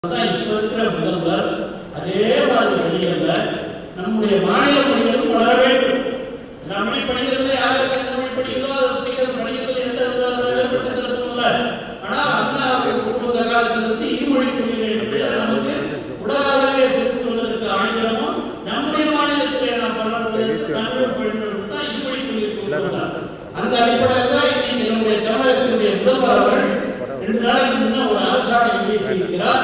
தான் இப்ப இருக்கிற முதல்வர் அதே மாதிரி வழிகள்ல நம்முடைய மாநில மொழிகளும் வளர வேண்டும் தமிழ் படிக்கிறது யாருக்கு எந்த மொழி படிக்கிறதோ அது படிக்கிறது படிக்கிறது எந்த விதமான வேறுபட்ட கருத்தும் இல்லை ஆனா அண்ணா குடும்ப காலத்திலிருந்து இருமொழி கொள்கை என்பது நமக்கு உலகளவே தெரிந்து கொள்வதற்கு ஆங்கிலமும் நம்முடைய மாநிலத்திலே நாம் பண்ணுவதற்கு தமிழ் பயன்படுத்தி தான் இருமொழி கொள்கை கொண்டு வந்தார் அந்த அடிப்படையில் தான் இன்னைக்கு நம்முடைய தமிழகத்தினுடைய முதல்வர் அவர்கள் ரெண்டு நாளைக்கு முன்ன ஒரு அரசாணை வெளியிட்டிருக்கிறார்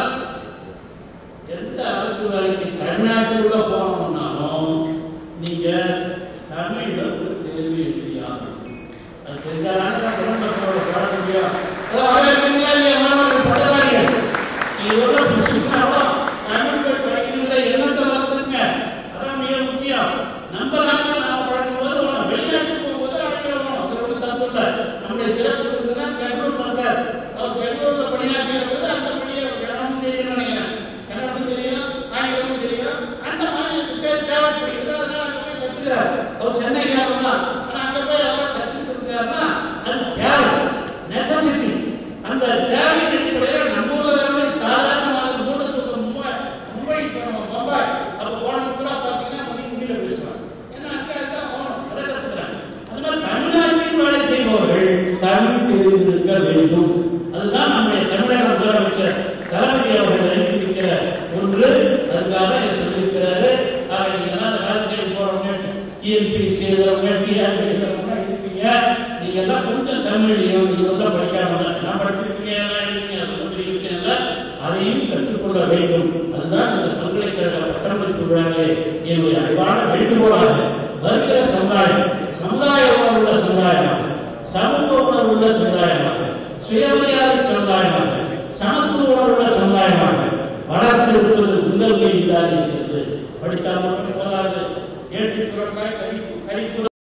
எந்த அரசு வேலைக்கு தமிழ்நாட்டுக்குள்ள போகணும்னாலும் நீங்க தமிழ்ல ஒரு தேர்வு எழுதியாகணும் அது தெரிஞ்சாலும் தான் குடும்பத்தோட போட முடியும் அதான் வரவேற்பீங்களா இல்லையா மாணவர்கள் படுறாங்க இதோட புதுசுனாலும் தமிழ் படிக்கின்ற எண்ணத்தை வளர்த்துங்க அதான் மிக முக்கியம் நம்ம நாட்டில் நாம படிக்கும்போது ஒண்ணு வெளிநாட்டுக்கு போகும்போது அடைக்கிறோம் அது ஒன்றும் தப்பு இல்லை நம்முடைய சிறப்பு இருக்குன்னா பெங்களூர் பண்றாரு அவர் பெங்களூர்ல பணியாற்றிய போது அந்த பணியை கன்னடம் தெரியும் நினைக்கிறேன் கன்னடம் தெரியும் ஆங்கிலமும் தெரியும் அந்த மாநிலத்துக்கு பேர் தேவைப்படுகிறது அதனால அங்க போய் கத்துக்கிறார் அவர் சென்னைக்காரர் தான் ஆனா அங்க போய் அவர் கத்துக்கிட்டு இருக்காருன்னா அது தேவை நெசசிட்டி அந்த தேவையின் அடிப்படையில் நம்ம ஊர்ல இருக்கிற சாதாரணமான மூலத்துக்கு மும்பை மும்பை போனோம் பம்பாய் அப்ப போனதுக்குள்ள பாத்தீங்கன்னா மணி ஹிந்தியில பேசுவாங்க ஏன்னா அங்க அதான் போகணும் அதை கத்துக்கிறாங்க அது மாதிரி தமிழ்நாட்டில் வேலை செய்பவர்கள் தமிழ் தெரிந்திருக்க வேண்டும் அதுதான் நம்முடைய தமிழக முதலமைச்சர் தளபதி அவர்கள் அறிவித்திருக்கிற ஒன்று அதுக்காக இதை சொல்லியிருக்கிறாரு ஆக நீங்க எல்லாம் அந்த காலத்தில் போறவங்க டிஎன்பிசி எழுதுறவங்க டிஆர்பி எழுதுறவங்க இருப்பீங்க நீங்க எல்லாம் கொஞ்சம் தமிழ்லையும் இது வந்து படிக்காம நான் படிச்சிருக்கீங்க எல்லாம் எழுதுறீங்க அது ஒன்றும் பெரிய விஷயம் இல்லை அதையும் கற்றுக்கொள்ள வேண்டும் அதுதான் இந்த பல்கலைக்கழக பட்டமளிப்பு விழாவிலே என்னுடைய அன்பான வேண்டுகோளாக வருகிற சமுதாயம் சமுதாய உணர்வுள்ள சமுதாயமாக சமூக உணர்வுள்ள சமுதாயமாக சுயமரியாதை சமுதாயமாக சமத்துவ உணர்வுள்ள சமுதாயமாக வளர்த்திருப்பது உங்கள் கையில் தான் இருக்கிறது படித்தால் மட்டும் போதாது ஏற்று சுரக்காய் கறி கறிப்பு